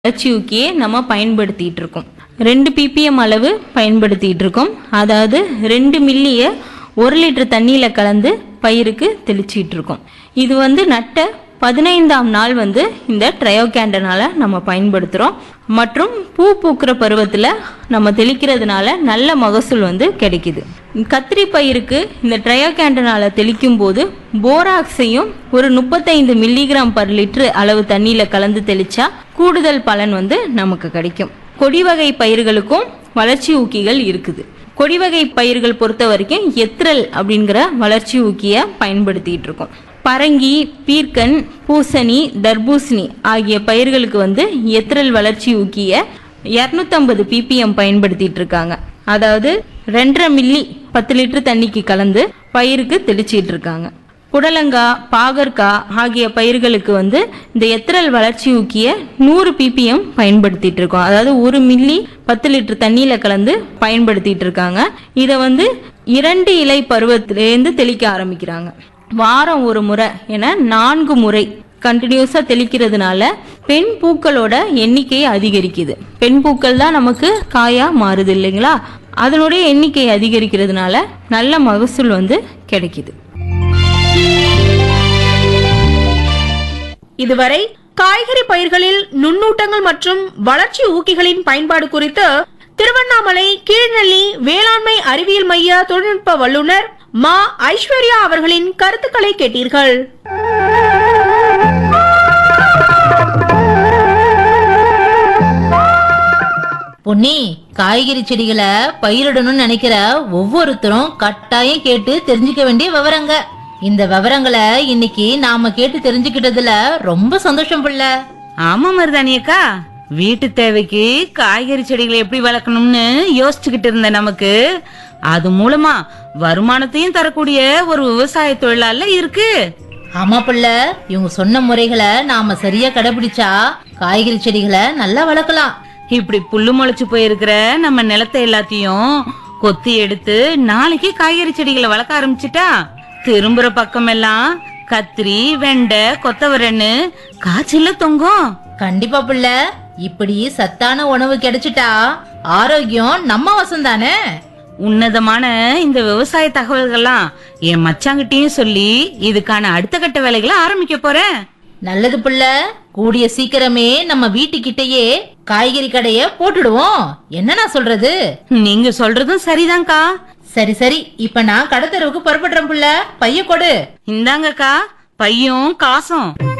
வளர்ச்சியூக்கியை நம்ம பயன்படுத்திட்டு இருக்கோம் ரெண்டு பிபிஎம் அளவு பயன்படுத்திட்டு இருக்கோம் அதாவது ரெண்டு மில்லியை ஒரு லிட்டர் தண்ணியில் கலந்து பயிருக்கு தெளிச்சிட்டு இருக்கோம் இது வந்து நட்ட பதினைந்தாம் நாள் வந்து இந்த ட்ரையோகேண்டனால நம்ம பயன்படுத்துகிறோம் மற்றும் பூ பூக்கிற பருவத்தில் நம்ம தெளிக்கிறதுனால நல்ல மகசூல் வந்து கிடைக்குது கத்திரி பயிருக்கு இந்த ட்ரையோகேண்டனால தெளிக்கும் போது போராக்ஸையும் ஒரு முப்பத்தைந்து மில்லிகிராம் பர் லிட்டர் அளவு தண்ணியில் கலந்து தெளிச்சா கூடுதல் பலன் வந்து நமக்கு கிடைக்கும் கொடி வகை பயிர்களுக்கும் வளர்ச்சி ஊக்கிகள் இருக்குது கொடி வகை பயிர்கள் பொறுத்த வரைக்கும் எத்ரல் அப்படிங்கிற வளர்ச்சி ஊக்கியை பயன்படுத்திட்டு இருக்கோம் பரங்கி பீர்க்கன் பூசணி தர்பூசணி ஆகிய பயிர்களுக்கு வந்து எத்ரல் வளர்ச்சி ஊக்கிய இரநூத்தம்பது பிபிஎம் பயன்படுத்திட்டு இருக்காங்க அதாவது ரெண்டரை மில்லி பத்து லிட்டர் தண்ணிக்கு கலந்து பயிருக்கு தெளிச்சிட்டு இருக்காங்க புடலங்காய் பாகற்காய் ஆகிய பயிர்களுக்கு வந்து இந்த எத்திரல் வளர்ச்சி ஊக்கிய நூறு பிபிஎம் பயன்படுத்திட்டு இருக்கோம் அதாவது ஒரு மில்லி பத்து லிட்டர் தண்ணியில கலந்து பயன்படுத்திட்டு இருக்காங்க இதை வந்து இரண்டு இலை பருவத்திலேருந்து தெளிக்க ஆரம்பிக்கிறாங்க வாரம் ஒரு முறை என நான்கு முறை கண்டினியூஸாக தெளிக்கிறதுனால பெண் பூக்களோட எண்ணிக்கை அதிகரிக்குது பெண் பூக்கள் தான் நமக்கு காயா மாறுது இல்லைங்களா அதனுடைய எண்ணிக்கை அதிகரிக்கிறதுனால நல்ல மகசூல் வந்து கிடைக்குது இதுவரை காய்கறி பயிர்களில் நுண்ணூட்டங்கள் மற்றும் வளர்ச்சி ஊக்கிகளின் பயன்பாடு குறித்து திருவண்ணாமலை கீழ்நெல்லி வேளாண்மை அறிவியல் மைய தொழில்நுட்ப வல்லுநர் மா ஐஸ்வர்யா அவர்களின் கருத்துக்களை கேட்டீர்கள் பொன்னி காய்கறி செடிகளை பயிரிடணும்னு நினைக்கிற ஒவ்வொருத்தரும் கட்டாயம் கேட்டு தெரிஞ்சுக்க வேண்டிய விவரங்க இந்த விவரங்களை இன்னைக்கு நாம கேட்டு தெரிஞ்சுக்கிட்டதுல ரொம்ப சந்தோஷம் புள்ள ஆமா மருதாணி அக்கா வீட்டு தேவைக்கு காய்கறி செடிகளை எப்படி வளர்க்கணும்னு யோசிச்சுக்கிட்டு இருந்த நமக்கு அது மூலமா வருமானத்தையும் தரக்கூடிய ஒரு விவசாய தொழிலால இருக்கு ஆமா புள்ள இவங்க சொன்ன முறைகளை நாம சரியா கடைபிடிச்சா காய்கறி செடிகளை நல்லா வளர்க்கலாம் இப்படி புல்லு முளைச்சு போயிருக்கிற நம்ம நிலத்தை எல்லாத்தையும் கொத்தி எடுத்து நாளைக்கு காய்கறி செடிகளை வளர்க்க ஆரம்பிச்சிட்டா திரும்புற பக்கம் எல்லாம் கத்திரி வெண்டை கொத்தவரன்னு காய்ச்சல தொங்கும் கண்டிப்பா புள்ள இப்படி சத்தான உணவு கிடைச்சிட்டா ஆரோக்கியம் நம்ம வசம் தானே உன்னதமான இந்த விவசாய தகவல்கள்லாம் என் மச்சாங்கிட்டயும் சொல்லி இதுக்கான அடுத்த கட்ட வேலைகளை ஆரம்பிக்க போறேன் நல்லது புள்ள கூடிய சீக்கிரமே நம்ம வீட்டுக்கிட்டயே காய்கறி கடைய போட்டுடுவோம் என்ன நான் சொல்றது நீங்க சொல்றதும் சரிதான்க்கா சரி சரி இப்ப நான் கடத்தெருவுக்கு புறப்படுறேன் புள்ள பைய கொடு இந்தாங்கக்கா பையும் காசும்